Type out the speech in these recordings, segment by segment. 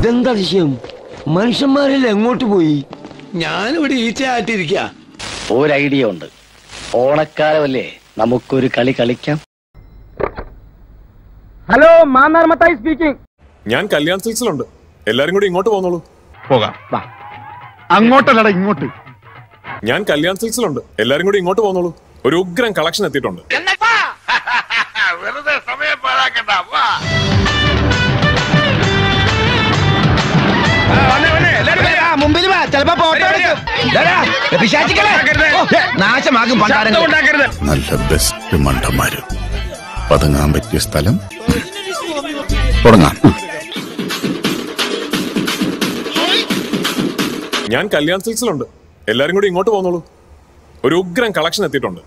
ഇതെന്താ വിഷയം മനുഷ്യന്മാരെല്ലാം എങ്ങോട്ട് പോയി ഞാനിവിടെ ഈച്ച ആയിട്ടിരിക്ക ഒരു ഐഡിയ ഉണ്ട് ഓണക്കാലമല്ലേ നമുക്കൊരു കളി കളിക്കാം ഹലോ മാന്നാർമത്തായി സ്പീക്കിംഗ് ഞാൻ കല്യാൺ സിൽസിലുണ്ട് എല്ലാരും കൂടി ഇങ്ങോട്ട് പോന്നോളൂ പോകാം അങ്ങോട്ടല്ലടാ ഇങ്ങോട്ട് ഞാൻ കല്യാൺ സിൽസിലുണ്ട് എല്ലാരും കൂടി ഇങ്ങോട്ട് പോന്നോളൂ ഒരു ഉഗ്രൻ കളക്ഷൻ എത്തിയിട്ടുണ്ട് വെറുതെ സമയം പാഴാക്കണ്ട വാ മുമ്പിൽ വാ ചിലപ്പോ ഫോട്ടോ നാശമാകും പണ്ടാരങ്ങൾ നല്ല ബെസ്റ്റ് മണ്ടന്മാര് പതുങ്ങാൻ പറ്റിയ സ്ഥലം തുടങ്ങാം ഞാൻ കല്യാൺ സിൽസിലുണ്ട് എല്ലാരും കൂടി ഇങ്ങോട്ട് പോന്നോളൂ ഒരു ഉഗ്രൻ കളക്ഷൻ എത്തിയിട്ടുണ്ട്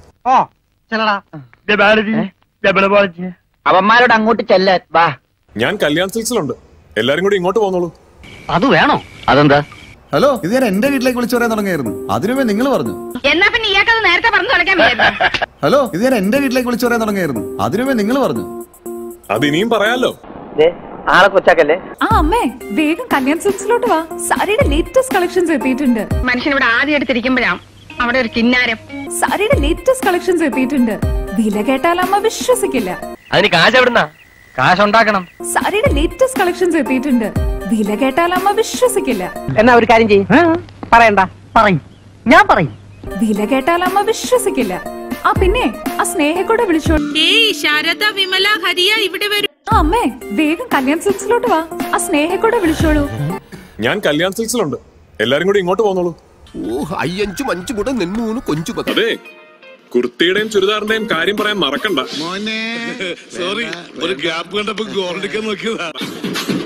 അവന്മാരോട് അങ്ങോട്ട് ചെല്ലാൻ വാ ഞാൻ കല്യാൺ സിൽസിലുണ്ട് എല്ലാരും കൂടി ഇങ്ങോട്ട് പോന്നോളൂ അത് വേണോ അതെന്താ ഹലോ ഇത് ഞാൻ എന്റെ വീട്ടിലേക്ക് വിളിച്ചു പറയാൻ തുടങ്ങിയായിരുന്നു അതിനുമേ നിങ്ങൾ പറഞ്ഞു എന്നാ പിന്നെ ഇയാൾക്കത് നേരത്തെ പറഞ്ഞു തുടക്കാൻ വയ്യായിരുന്നു ഹലോ ഇത് ഞാൻ എന്റെ വീട്ടിലേക്ക് വിളിച്ചു പറയാൻ തുടങ്ങിയായിരുന്നു അതിനുമേ നിങ്ങൾ പറഞ്ഞു അത് ഇനിയും പറയാലോ ആളെ കൊച്ചാക്കല്ലേ ആ അമ്മേ വേഗം കല്യാൺ സിൽക്സിലോട്ട് വാ സാരിയുടെ ലേറ്റസ്റ്റ് കളക്ഷൻസ് എത്തിയിട്ടുണ്ട് മനുഷ്യൻ ഇവിടെ ആദ്യം എടുത്തിരിക്കുമ്പോഴാണ് അവിടെ ഒരു കിന്നാരം സാരിയുടെ ലേറ്റസ്റ്റ് കളക്ഷൻസ് എത്തിയിട്ടുണ്ട് വില കേട്ടാൽ അമ്മ വിശ്വസിക്കില്ല അതിന് കാശ് എവിടുന്നാ കാശ് ഉണ്ടാക്കണം സാരിയുടെ ലേറ്റസ്റ്റ് കളക്ഷൻസ് എത്തിയിട്ടുണ്ട് വില കേട്ടാൽ അമ്മ വിശ്വസിക്കില്ല എന്നാ ഒരു കാര്യം ചെയ്യും പറയണ്ട പറയും ഞാൻ പറയും വില കേട്ടാൽ അമ്മ വിശ്വസിക്കില്ല ആ പിന്നെ ആ സ്നേഹക്കൂടെ വിളിച്ചോ ഏയ് ശാരദ വിമല ഹരിയ ഇവിടെ വരൂ ആ അമ്മേ വേഗം കല്യാൺ സിൽക്സിലോട്ട് വാ ആ സ്നേഹക്കൂടെ വിളിച്ചോളൂ ഞാൻ കല്യാൺ സിൽസിലുണ്ട് എല്ലാരും കൂടി ഇങ്ങോട്ട് പോന്നോളൂ ഓ അയ്യഞ്ചു മഞ്ചു കൂടെ നിന്നൂന്ന് കൊഞ്ചു പത്ത് അതെ കുർത്തിയുടെയും ചുരിദാറിന്റെയും കാര്യം പറയാൻ മറക്കണ്ട മോനെ സോറി ഒരു ഗ്യാപ്പ് കണ്ടപ്പോ ഗോൾഡിക്കാൻ നോക്കിയതാ